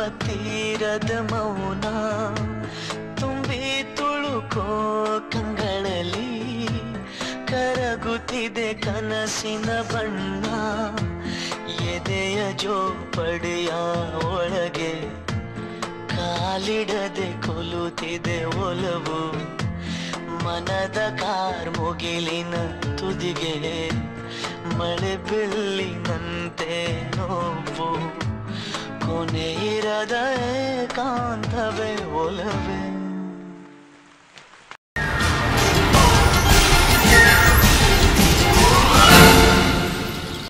ತೀರದ ಮೌನ ತುಂಬಿ ತುಳುಕೋ ಕಂಗಳಲ್ಲಿ ಕರಗುತ್ತಿದೆ ಕನಸಿನ ಬಣ್ಣ ಎದೆಯ ಜೋಪಡಿಯ ಒಳಗೆ ಕಾಲಿಡದೆ ಕೊಲುತ್ತಿದೆ ಒಲವು ಮನದ ಕಾರ್ಮುಗಿಲಿನ ತುದಿಗೆ ಮಳೆ ಬಿಲ್ಲಿನಂತೆ ನೋವು ಕೊನೆ ಇರದ ಏಕಾಂತವೇ ಒಲವೇ